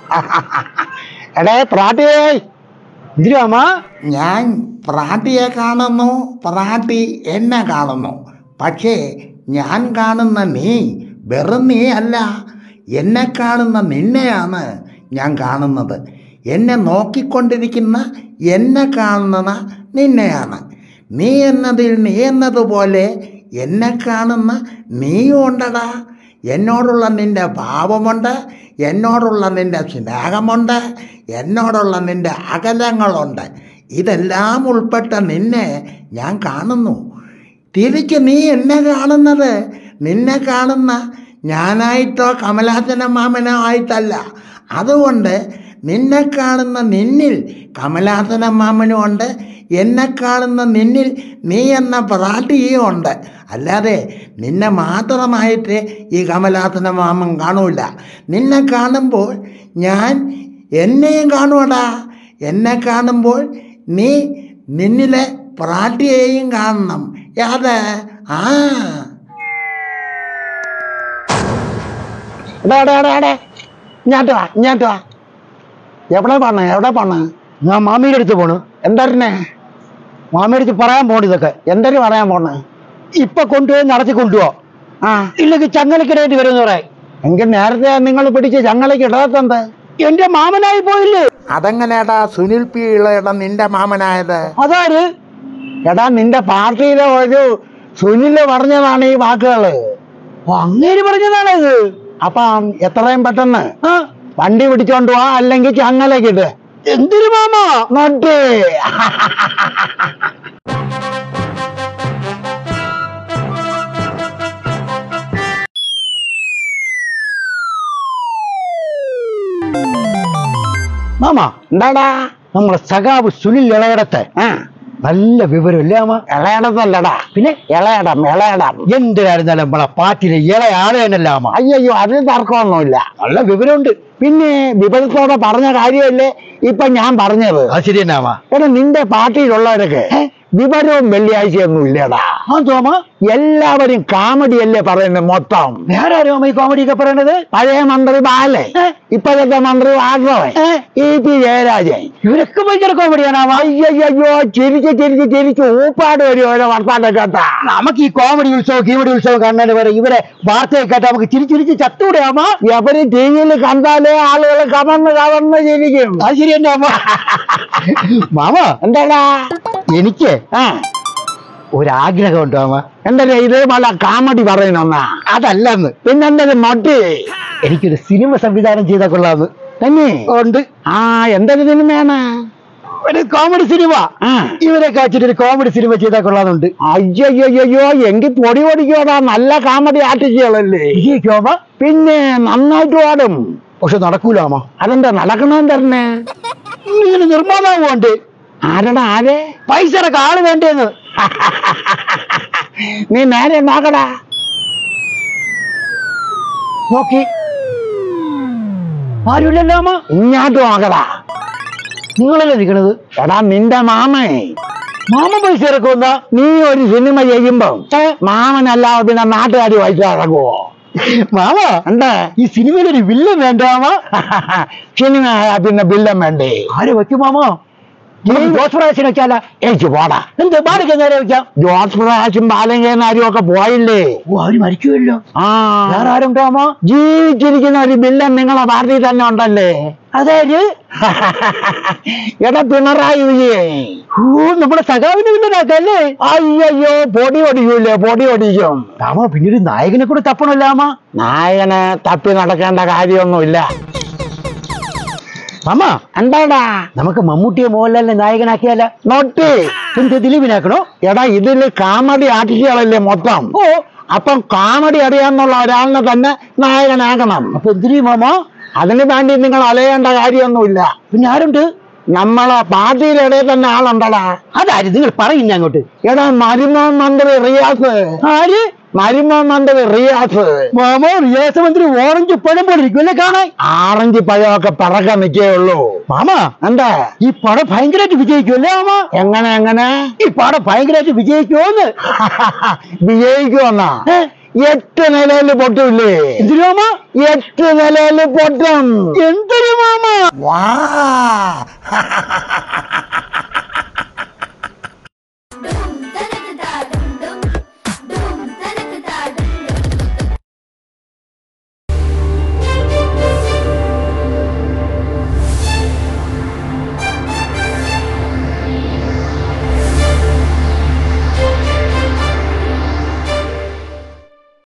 എടേ പ്രാട്ടിയേ എന്തിനാമാ ഞാൻ പ്രാട്ടിയെ കാണുന്നു പ്രാട്ടി എന്നെ കാണുന്നു പക്ഷേ ഞാൻ കാണുന്ന നീ വെറും നീ അല്ല എന്നെ കാണുന്ന നിന്നെയാണ് ഞാൻ കാണുന്നത് എന്നെ നോക്കിക്കൊണ്ടിരിക്കുന്ന എന്നെ കാണുന്ന നിന്നെയാണ് നീ എന്നതിൽ നീ എന്നതുപോലെ എന്നെ കാണുന്ന നീയും ഉണ്ടടാ എന്നോടുള്ള നിന്റെ ഭാവമുണ്ട് എന്നോടുള്ള നിന്റെ സ്നേഹമുണ്ട് എന്നോടുള്ള നിന്റെ അകലങ്ങളുണ്ട് ഇതെല്ലാം ഉൾപ്പെട്ട നിന്നെ ഞാൻ കാണുന്നു തിരിച്ച് നീ എന്നെ കാണുന്നത് നിന്നെ കാണുന്ന ഞാനായിട്ടോ കമലാസന മാമനോ ആയിട്ടല്ല അതുകൊണ്ട് നിന്നെ കാണുന്ന നിന്നിൽ കമലാസന മാമനും ഉണ്ട് എന്നെ കാണുന്ന നിന്നിൽ നീ എന്ന പ്രാട്ടിയും ഉണ്ട് അല്ലാതെ നിന്നെ മാത്രമായിട്ട് ഈ കമലാസന മാമൻ കാണൂല നിന്നെ കാണുമ്പോൾ ഞാൻ എന്നെയും കാണുവടാ എന്നെ കാണുമ്പോൾ നീ നിന്നിലെ പ്രാട്ടിയെയും കാണണം യാത് ആ എടാ എടാ എടാ എടാ ഇങ്ങോട്ട് വാ ഇങ്ങോട്ട് വാ എവിടെ പോണ എവിടെ പോണ ഞാൻ മാമിയുടെ അടുത്ത് പോണു എന്തരനെ മാമിയുടെ അടുത്ത് പറയാൻ പോണു ഇതൊക്കെ എന്തൊരു പറയാൻ പോണേ ഇപ്പൊ കൊണ്ടുപോയി നടത്തി കൊണ്ടുപോ ആ ഇല്ലെങ്കിൽ ചങ്ങലക്കിടയിട്ട് വരുമെന്ന് പറയാം എങ്കിൽ നേരത്തെ നിങ്ങൾ പിടിച്ച് ചങ്ങലയ്ക്ക് ഇടാത്തത് എന്റെ മാമനായി പോയില്ലേ അതെങ്ങനെയാടാ സുനിൽ പി ഇളയുടെ നിന്റെ മാമനായത് അതാര് എടാ നിന്റെ പാർട്ടിയിലെ ഒരു സുനില് പറഞ്ഞതാണ് ഈ വാക്കുകള് ഓ, അങ്ങേര് പറഞ്ഞതാണ് ഇത് അപ്പം എത്രയും പെട്ടെന്ന് ആ വണ്ടി പിടിച്ചോണ്ട് പോവാ അല്ലെങ്കിൽ ചങ്ങലയ്ക്ക് ഇട് എന്തിനു മാമ നോട്ട് മാമ എന്താടാ നമ്മുടെ സഖാവ് സുനിൽ ഇളയടത്തെ ആ നല്ല വിവരമില്ലേ മാമ ഇളയടത്തല്ലടാ പിന്നെ ഇളയടം ഇളയടം എന്തിനായിരുന്നാലും നമ്മളെ പാർട്ടിയിലെ ഇളയ ആള് തന്നെയല്ല മാമ അയ്യോ അതിന് തർക്കമൊന്നുമില്ല നല്ല വിവരമുണ്ട് പിന്നെ വിപരീതത്തോടെ പറഞ്ഞ കാര്യമല്ലേ ഇപ്പൊ ഞാൻ പറഞ്ഞത് അത് ശരി തന്നെ മാമ എടാ നിന്റെ പാർട്ടിയിലുള്ളവരൊക്കെ വിവരവും വെള്ളിയാഴ്ചയൊന്നും ഇല്ലടാ ആ തോമ എല്ലാവരും കാമഡി അല്ലേ പറയുന്നത് മൊത്തം വേറെ ആരും മാമ ഈ കോമഡി ഒക്കെ പറയണത് പഴയ മന്ത്രി ബാലേ ഏ? ഇപ്പോഴത്തെ മന്ത്രി വാസവൻ ഏ? ഇ പി ജയരാജൻ ഇവരൊക്കെ ഭയങ്കര കോമഡിയാണ് മാമ അയ്യോ ചിരിച്ച് ചിരിച്ച് ചിരിച്ച് ഊപ്പാട് വരും ഓരോ വർത്താനം കേട്ടാ നമുക്ക് ഈ കോമഡി ഉത്സവം കീമഡി ഉത്സവം കാണാൻ വരെ ഇവരെ വാർത്തയൊക്കെ കേട്ടാ നമുക്ക് ചിരിച്ചിരിച്ച് ചത്തൂടെ അമ്മ എവര് ടി വിയിൽ കണ്ടാലേ ആളുകൾ കമന്ന് കവർന്ന് ചിരിക്കും അത് ശരി തന്നെ അമ്മ മാമ എന്താടാ എനിക്ക് ആ ഒരാഗ്രഹമുണ്ട് മാമ എന്താ ഇതേപോലെ കാമഡി പറയുന്ന അതല്ലെന്ന് പിന്നെന്തൊരു മൊട്ടി എനിക്കൊരു സിനിമ സംവിധാനം ചെയ്താൽ കൊള്ളാന്ന് തന്നെ ഉണ്ട് ആ എന്തൊരു സിനിമയാണ് ഒരു കോമഡി സിനിമ ആ ഇവരെ കാച്ചിട്ട് ഒരു കോമഡി സിനിമ ചെയ്താൽ കൊള്ളാന്നുണ്ട് അയ്യോ എങ്കിൽ പൊടി പൊടിക്കോടാ നല്ല കാമഡി ആർട്ടിസ്റ്റുകളല്ലേ വിജയിക്കോമ പിന്നെ നന്നായിട്ട് പാടും പക്ഷെ നടക്കൂല അമ്മ അതെന്താ നടക്കണമെന്ന് തന്നെ ഇങ്ങനെ നിർമ്മാതാവ് വേണ്ടേ ആരടാ ആരെ പൈസയുടെ ആള് വേണ്ടേന്ന് നീ നേരെ നോക്കടാ നോക്കി ആരുമില്ലല്ലോ അമ്മ ഇങ്ങോട്ട് നോക്കടാ നിങ്ങളല്ലേ നിൽക്കണത് എടാ നിന്റെ മാമേ മാമ പൈസ ഇറക്കുമെന്നാ നീ ഒരു സിനിമ ചെയ്യുമ്പോ മാമനല്ലാതെ പിന്നെ നാട്ടുകാർ പൈസ ഇറക്കുവോ മാമ എന്താ ഈ സിനിമയിൽ ഒരു വില്ലൻ വേണ്ട മാമ സിനിമ ആയാ പിന്നെ ബില്ലം വേണ്ടേ ആരെ വെക്കും മാമ ജോസ് പ്രകാശിനെ വെച്ചാല എനിക്ക് പോടാ എന്ത് ബാലയ്ക്ക് നേരെ വെക്കാം ജോസ് പ്രകാശും ബാലങ്കേനാരും ഒക്കെ പോയില്ലേ ഓ അവര് മരിക്കുമല്ലോ ആ വേറെ ആരുണ്ടോ മാമ ജീവിച്ചിരിക്കുന്ന ഒരു ബില്ലൻ നിങ്ങളെ പാർട്ടി തന്നെ ഉണ്ടല്ലേ അതായത് എടാ പിണറായി വിജയൻ ഓ നമ്മുടെ സഖാവിന്റെ വില്ലനാക്കല്ലേ അയ്യോ പൊടി ഒടിക്കൂലേ പൊടി ഒടിക്കും മാമ പിന്നീട് നായകനെ കൂടെ തപ്പണല്ലോ മാമ നായകനെ തപ്പി നടക്കേണ്ട കാര്യമൊന്നുമില്ല മാമ എന്താടാ നമുക്ക് മമ്മൂട്ടിയെ മോഹൻലാലിനെ നായകനാക്കിയാല നോട്ടി എന്ത് ദിലീപിനാക്കണോ എടാ ഇതില് കാമഡി ആർട്ടിസ്റ്റുകളല്ലേ മൊത്തം ഓ അപ്പം കാമഡി അറിയാന്നുള്ള ഒരാളിനെ തന്നെ നായകനാകണം അപ്പൊ എന്തിനു മാമ അതിനു വേണ്ടി നിങ്ങൾ അലയേണ്ട കാര്യമൊന്നുമില്ല പിന്നെ ആരുണ്ട് നമ്മളെ പാർട്ടിയുടെ ഇടയിൽ തന്നെ ആളുണ്ടടാ അതാര് നിങ്ങൾ പറയുന്ന അങ്ങോട്ട് എടാ മരുമോൻ മന്ത്രി റിയാസ് ആര് മരുമോൻ മന്ത്രി റിയാസ് മാമ റിയാസ മന്ത്രി ഓറഞ്ച് പഴം പോലെ ഇരിക്കുമല്ലേ കാണാൻ ആറഞ്ച് പഴമൊക്കെ പിറക്കാൻ നിൽക്കേ ഉള്ളൂ മാമ എന്താ ഈ പടം ഭയങ്കരമായിട്ട് വിജയിക്കുമല്ലേ മാമ എങ്ങനെ എങ്ങനെ ഈ പടം ഭയങ്കരമായിട്ട് വിജയിക്കുമോന്ന് വിജയിക്കുമെന്നാ ഏ? എട്ട് നിലയിൽ പൊട്ടില്ലേ എന്തിനു മാമ എട്ട് നിലയിൽ പൊട്ടും എന്തൊരു മാമ വാ